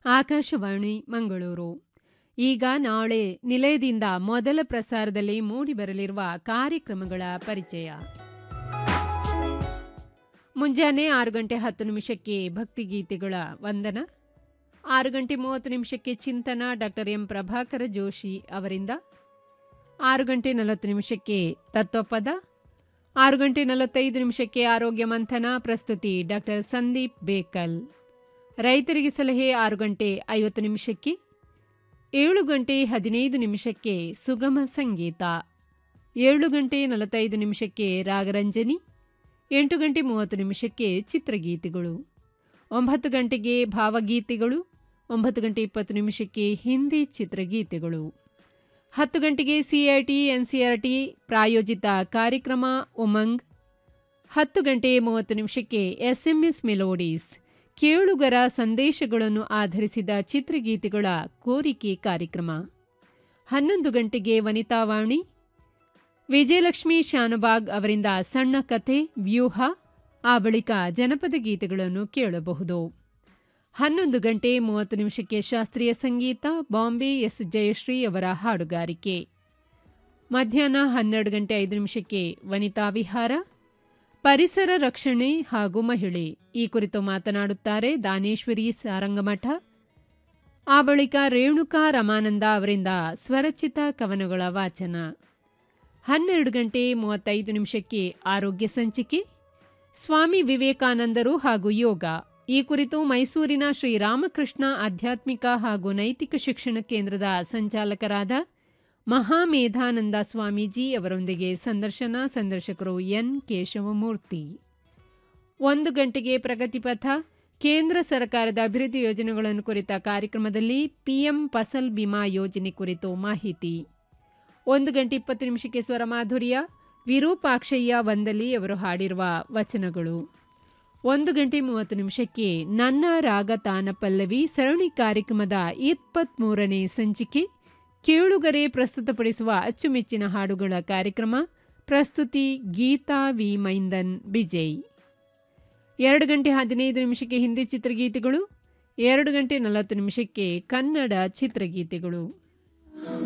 ಆಕಾಶವಾಣಿ ಮಂಗಳೂರು ಈಗ ನಾಳೆ ನಿಲಯದಿಂದ ಮೊದಲ ಪ್ರಸಾರದಲ್ಲಿ ಮೂಡಿಬರಲಿರುವ ಕಾರ್ಯಕ್ರಮಗಳ ಪರಿಚಯ ಮುಂಜಾನೆ ಆರು ಗಂಟೆ ಹತ್ತು ನಿಮಿಷಕ್ಕೆ ಭಕ್ತಿಗೀತೆಗಳ ವಂದನ ಆರು ಗಂಟೆ ಮೂವತ್ತು ನಿಮಿಷಕ್ಕೆ ಚಿಂತನ ಡಾಕ್ಟರ್ ಎಂ ಪ್ರಭಾಕರ ಜೋಶಿ ಅವರಿಂದ ಆರು ಗಂಟೆ ನಲವತ್ತು ನಿಮಿಷಕ್ಕೆ ತತ್ವಪದ ಆರು ಗಂಟೆ ನಲವತ್ತೈದು ನಿಮಿಷಕ್ಕೆ ಆರೋಗ್ಯ ಮಂಥನ ಪ್ರಸ್ತುತಿ ಡಾಕ್ಟರ್ ಸಂದೀಪ್ ಬೇಕಲ್ ರೈತರಿಗೆ ಸಲಹೆ ಆರು ಗಂಟೆ ಐವತ್ತು ನಿಮಿಷಕ್ಕೆ ಏಳು ಗಂಟೆ ಹದಿನೈದು ನಿಮಿಷಕ್ಕೆ ಸುಗಮ ಸಂಗೀತ ಏಳು ಗಂಟೆ ನಲವತ್ತೈದು ನಿಮಿಷಕ್ಕೆ ರಾಗರಂಜನಿ ಎಂಟು ಗಂಟೆ ಮೂವತ್ತು ನಿಮಿಷಕ್ಕೆ ಚಿತ್ರಗೀತೆಗಳು ಒಂಬತ್ತು ಗಂಟೆಗೆ ಭಾವಗೀತೆಗಳು ಒಂಬತ್ತು ಗಂಟೆ ಇಪ್ಪತ್ತು ನಿಮಿಷಕ್ಕೆ ಹಿಂದಿ ಚಿತ್ರಗೀತೆಗಳು ಹತ್ತು ಗಂಟೆಗೆ ಸಿಐಟಿ ಎನ್ಸಿಆರ್ಟಿ ಪ್ರಾಯೋಜಿತ ಕಾರ್ಯಕ್ರಮ ಉಮಂಗ್ ಹತ್ತು ಗಂಟೆ ಮೂವತ್ತು ನಿಮಿಷಕ್ಕೆ ಎಸ್ಎಂಎಸ್ ಮೆಲೋಡೀಸ್ ಕೇಳುಗರ ಸಂದೇಶಗಳನ್ನು ಆಧರಿಸಿದ ಚಿತ್ರಗೀತೆಗಳ ಕೋರಿಕೆ ಕಾರ್ಯಕ್ರಮ ಹನ್ನೊಂದು ಗಂಟೆಗೆ ವನಿತಾವಾಣಿ ವಿಜಯಲಕ್ಷ್ಮಿ ಶಾನಬಾಗ್ ಅವರಿಂದ ಸಣ್ಣ ಕಥೆ ವ್ಯೂಹ ಆ ಬಳಿಕ ಜನಪದ ಗೀತೆಗಳನ್ನು ಕೇಳಬಹುದು ಹನ್ನೊಂದು ಗಂಟೆ ಮೂವತ್ತು ನಿಮಿಷಕ್ಕೆ ಶಾಸ್ತ್ರೀಯ ಸಂಗೀತ ಬಾಂಬೆ ಎಸ್ ಜಯಶ್ರೀ ಅವರ ಹಾಡುಗಾರಿಕೆ ಮಧ್ಯಾಹ್ನ ಹನ್ನೆರಡು ಗಂಟೆ ಐದು ನಿಮಿಷಕ್ಕೆ ವನಿತಾ ವಿಹಾರ ಪರಿಸರ ರಕ್ಷಣೆ ಹಾಗೂ ಮಹಿಳೆ ಈ ಕುರಿತು ಮಾತನಾಡುತ್ತಾರೆ ದಾನೇಶ್ವರಿ ಸಾರಂಗಮಠ ಆ ಬಳಿಕ ರೇಣುಕಾ ರಮಾನಂದ ಅವರಿಂದ ಸ್ವರಚಿತ ಕವನಗಳ ವಾಚನ ಹನ್ನೆರಡು ಗಂಟೆ ಮೂವತ್ತೈದು ನಿಮಿಷಕ್ಕೆ ಆರೋಗ್ಯ ಸಂಚಿಕೆ ಸ್ವಾಮಿ ವಿವೇಕಾನಂದರು ಹಾಗೂ ಯೋಗ ಈ ಕುರಿತು ಮೈಸೂರಿನ ಶ್ರೀರಾಮಕೃಷ್ಣ ಆಧ್ಯಾತ್ಮಿಕ ಹಾಗೂ ನೈತಿಕ ಶಿಕ್ಷಣ ಕೇಂದ್ರದ ಸಂಚಾಲಕರಾದ ಮಹಾಮೇಧಾನಂದ ಸ್ವಾಮೀಜಿ ಅವರೊಂದಿಗೆ ಸಂದರ್ಶನ ಸಂದರ್ಶಕರು ಎನ್ ಕೇಶವಮೂರ್ತಿ ಒಂದು ಗಂಟೆಗೆ ಪ್ರಗತಿಪಥ ಕೇಂದ್ರ ಸರ್ಕಾರದ ಅಭಿವೃದ್ಧಿ ಯೋಜನೆಗಳನ್ನು ಕುರಿತ ಕಾರ್ಯಕ್ರಮದಲ್ಲಿ ಪಿಎಂ ಫಸಲ್ ಬಿಮಾ ಯೋಜನೆ ಕುರಿತು ಮಾಹಿತಿ ಒಂದು ಗಂಟೆ ಇಪ್ಪತ್ತು ನಿಮಿಷಕ್ಕೆ ಸ್ವರಮಾಧುರ್ಯ ವಿರೂಪಾಕ್ಷಯ್ಯ ವಂದಲಿ ಅವರು ಹಾಡಿರುವ ವಚನಗಳು ಒಂದು ಗಂಟೆ ಮೂವತ್ತು ನಿಮಿಷಕ್ಕೆ ನನ್ನ ರಾಗ ತಾನ ಪಲ್ಲವಿ ಸರಣಿ ಕಾರ್ಯಕ್ರಮದ ಇಪ್ಪತ್ತ್ಮೂರನೇ ಸಂಚಿಕೆ ಕೇಳುಗರೆ ಪ್ರಸ್ತುತಪಡಿಸುವ ಅಚ್ಚುಮೆಚ್ಚಿನ ಹಾಡುಗಳ ಕಾರ್ಯಕ್ರಮ ಪ್ರಸ್ತುತಿ ಗೀತಾ ವಿ ಮೈಂದನ್ ಬಿಜಯ್ ಎರಡು ಗಂಟೆ ಹದಿನೈದು ನಿಮಿಷಕ್ಕೆ ಹಿಂದಿ ಚಿತ್ರಗೀತೆಗಳು ಎರಡು ಗಂಟೆ ನಲವತ್ತು ನಿಮಿಷಕ್ಕೆ ಕನ್ನಡ ಚಿತ್ರಗೀತೆಗಳು